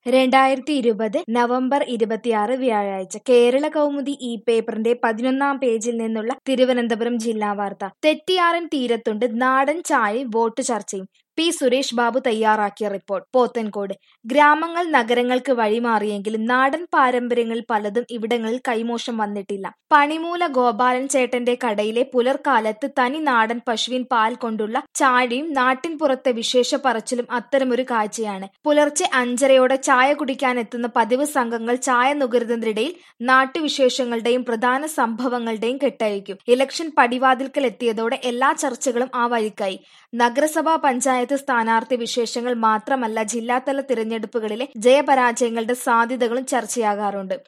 രണ്ടായിരത്തി ഇരുപത് നവംബർ ഇരുപത്തിയാറ് വ്യാഴാഴ്ച കേരള കൗമുദി ഈ പേപ്പറിന്റെ പതിനൊന്നാം പേജിൽ നിന്നുള്ള തിരുവനന്തപുരം ജില്ലാ വാർത്ത തെറ്റിയാറൻ തീരത്തുണ്ട് നാടൻ ചായയും വോട്ട് ചർച്ചയും പി സുരേഷ് ബാബു തയ്യാറാക്കിയ റിപ്പോർട്ട് പോത്തൻകോട് ഗ്രാമങ്ങൾ നഗരങ്ങൾക്ക് വഴിമാറിയെങ്കിലും നാടൻ പാരമ്പര്യങ്ങൾ പലതും ഇവിടങ്ങളിൽ കൈമോശം വന്നിട്ടില്ല പണിമൂല ഗോപാലൻ ചേട്ടന്റെ കടയിലെ പുലർക്കാലത്ത് തനി നാടൻ പശുവിൻ പാൽ കൊണ്ടുള്ള ചായയും നാട്ടിൻ പുറത്തെ വിശേഷ പറച്ചിലും അത്തരമൊരു കാഴ്ചയാണ് പുലർച്ചെ അഞ്ചരയോടെ ചായ കുടിക്കാൻ എത്തുന്ന പതിവ് സംഘങ്ങൾ ചായ നുകരുന്നതിനിടയിൽ നാട്ടുവിശേഷങ്ങളുടെയും പ്രധാന സംഭവങ്ങളുടെയും കെട്ടഴിക്കും ഇലക്ഷൻ പടിവാതിൽക്കൽ എത്തിയതോടെ എല്ലാ ചർച്ചകളും ആ വഴിക്കായി നഗരസഭാ പഞ്ചായത്ത് സ്ഥാനാർത്ഥി വിശേഷങ്ങൾ മാത്രമല്ല ജില്ലാതല തിരഞ്ഞെടുപ്പുകളിലെ ജയപരാജയങ്ങളുടെ സാധ്യതകളും ചർച്ചയാകാറുണ്ട്